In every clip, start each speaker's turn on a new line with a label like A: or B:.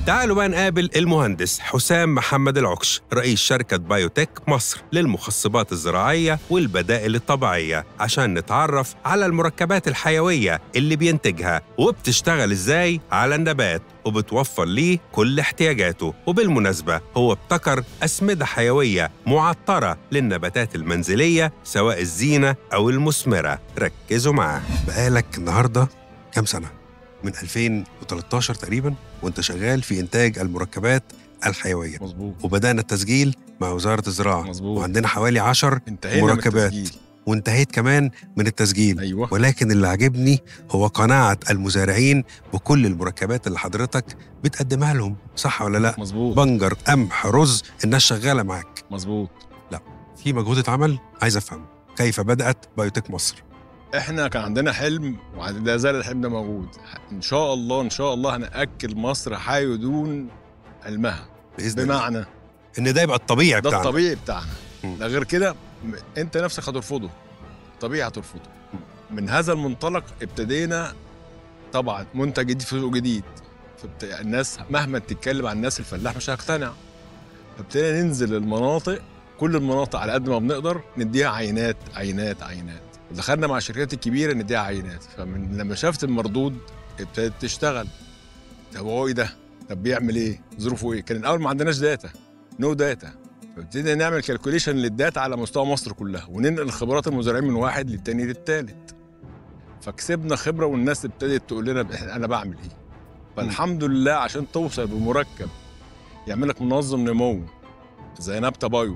A: تعالوا بقى نقابل المهندس حسام محمد العكش رئيس شركة بايوتك مصر للمخصبات الزراعية والبدائل الطبيعية عشان نتعرف على المركبات الحيوية اللي بينتجها وبتشتغل ازاي على النبات وبتوفر ليه كل احتياجاته وبالمناسبة هو ابتكر أسمدة حيوية معطرة للنباتات المنزلية سواء الزينة أو المثمرة ركزوا معاه بقالك النهاردة كام سنة؟ من 2013 تقريبا وانت شغال في إنتاج المركبات الحيوية
B: مظبوط
A: وبدأنا التسجيل مع وزارة الزراعة
B: مظبوط
A: وعندنا حوالي 10
B: انتهينا من
A: مركبات.
B: التسجيل.
A: وانتهيت كمان من التسجيل
B: ايوه
A: ولكن اللي عجبني هو قناعة المزارعين بكل المركبات اللي حضرتك بتقدمها لهم صح ولا لا؟
B: مظبوط
A: بنجر قمح رز الناس شغالة معاك
B: مظبوط
A: في مجهود اتعمل عايز افهم كيف بدأت بايوتك مصر
B: احنا كان عندنا حلم ولا زال الحلم ده موجود ان شاء الله ان شاء الله هناكل مصر حي دون المها
A: بإذن الله
B: بمعنى
A: ان ده يبقى الطبيعي
B: ده
A: بتاعنا
B: الطبيعي بتاعنا
A: مم.
B: لا غير كده م- انت نفسك هترفضه طبيعي هترفضه من هذا المنطلق ابتدينا طبعا منتج جديد في سوق جديد فبت... الناس مهما تتكلم عن الناس الفلاح مش هيقتنع فابتدينا ننزل المناطق كل المناطق على قد ما بنقدر نديها عينات عينات عينات دخلنا مع الشركات الكبيره نديها عينات فمن لما شافت المردود ابتدت تشتغل طب هو ايه ده؟ طب بيعمل ايه؟ ظروفه ايه؟ كان الاول ما عندناش داتا نو داتا فابتدينا نعمل كالكوليشن للداتا على مستوى مصر كلها وننقل خبرات المزارعين من واحد للتاني للتالت فكسبنا خبره والناس ابتدت تقول لنا إحنا- انا بعمل ايه فالحمد لله عشان توصل بمركب يعمل لك منظم نمو زي نبته بايو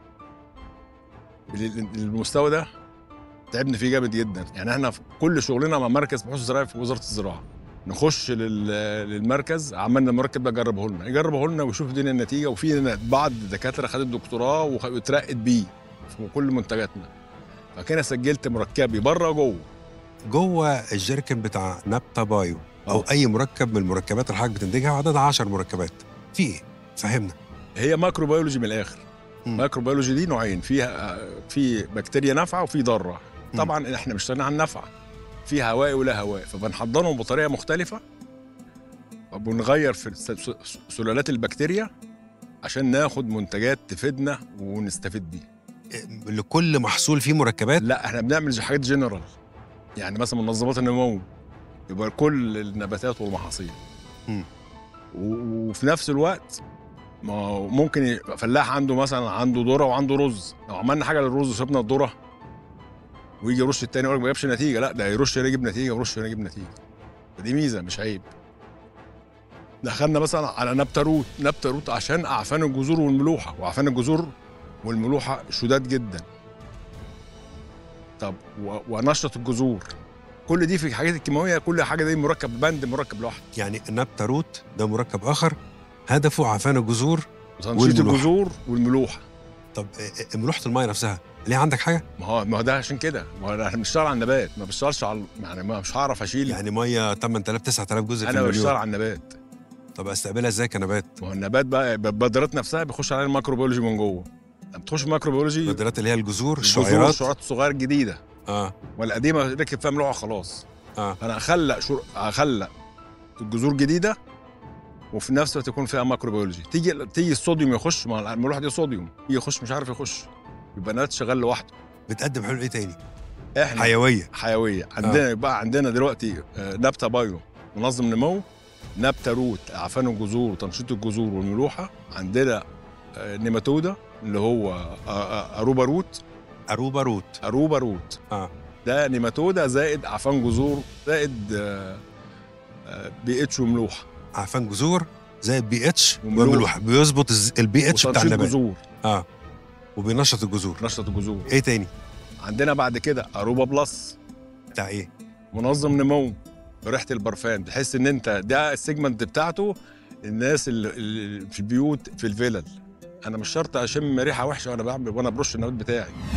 B: لل- للمستوى ده تعبنا فيه جامد جدا يعني احنا في كل شغلنا مع مركز بحوث الزراعي في وزاره الزراعه نخش لل- للمركز عملنا المركب ده جربه لنا يجربه لنا ويشوف الدنيا النتيجه وفي بعض الدكاتره خدت دكتوراه وخ- واترقت بيه في كل منتجاتنا فكده سجلت مركبي بره وجوه
A: جوه الجيركن بتاع نبتا بايو او
B: آه.
A: اي مركب من المركبات اللي حضرتك بتنتجها وعددها 10 مركبات في ايه؟ فهمنا
B: هي ماكرو بيولوجي من الاخر
A: مم.
B: ماكرو بيولوجي دي نوعين فيها في بكتيريا نافعه وفي ضاره
A: مم.
B: طبعا احنا مش عن النافعه في هواء ولا هواء فبنحضنهم بطريقه مختلفه وبنغير في الس- س- سلالات البكتيريا عشان ناخد منتجات تفيدنا ونستفيد بيها
A: إيه، لكل محصول فيه مركبات
B: لا احنا بنعمل حاجات جنرال يعني مثلا منظمات النمو يبقى كل النباتات والمحاصيل
A: مم.
B: و- وفي نفس الوقت ما هو ممكن يبقى فلاح عنده مثلا عنده ذره وعنده رز لو عملنا حاجه للرز وسيبنا الذره ويجي يرش التاني يقول لك ما جابش نتيجه لا ده يرش هنا يجيب نتيجه ويرش هنا يجيب نتيجه فدي ميزه مش عيب دخلنا مثلا على نبته روت نبته روت عشان اعفان الجذور والملوحه واعفان الجذور والملوحه شداد جدا طب و- ونشط الجذور كل دي في الحاجات الكيماويه كل حاجه دي مركب بند مركب لوحده
A: يعني النبتا روت ده مركب اخر هدفه عفان الجذور
B: وتنشيط
A: والملوحة.
B: الجذور والملوحه
A: طب إيه- إيه، ملوحه الميه نفسها ليه عندك حاجه؟
B: ما هو ما هو ده عشان كده ما هو احنا بنشتغل على النبات ما بشتغلش على يعني ما مش هعرف اشيل
A: يعني ميه 8000 9000 جزء في
B: انا بشتغل
A: المليون
B: على النبات
A: طب استقبلها ازاي كنبات؟
B: ما هو النبات بقى البذرات نفسها بيخش عليها الميكروبيولوجي من جوه لما بتخش الميكروبيولوجي
A: البذرات اللي هي الجذور
B: الجذور
A: الشعيرات
B: الشعيرات الصغيره الجديده
A: اه
B: والقديمه ركب فيها ملوحه خلاص
A: اه
B: فانا اخلق شر... اخلق الجذور جديده وفي نفس الوقت يكون فيها ماكروبيولوجي تيجي تيجي الصوديوم يخش ما الملوحه دي صوديوم يجي يخش مش عارف يخش يبقى النبات شغال لوحده
A: بتقدم حلول ايه تاني؟
B: احنا
A: حيويه
B: حيويه عندنا يبقى عندنا دلوقتي آه، نبته بايو منظم نمو نبته روت اعفان الجذور وتنشيط الجذور والملوحه عندنا آه، نيماتودا اللي هو آه، آه، اروبا روت
A: اروبا روت
B: اروبا روت
A: اه
B: ده نيماتودا زائد اعفان جذور زائد آه، آه، بي اتش وملوحه
A: عفان جذور زي البي اتش
B: وملوحة.
A: وملوحه بيظبط الز- البي اتش بتاع
B: وتنشيط
A: النبات
B: جذور
A: اه وبينشط الجذور
B: نشط الجذور
A: ايه تاني؟
B: عندنا بعد كده اروبا بلس
A: بتاع ايه؟
B: منظم نمو بريحه البرفان تحس ان انت ده السيجمنت بتاعته الناس اللي- اللي في البيوت في الفلل انا مش شرط اشم ريحه وحشه وانا بعمل وانا برش النبات بتاعي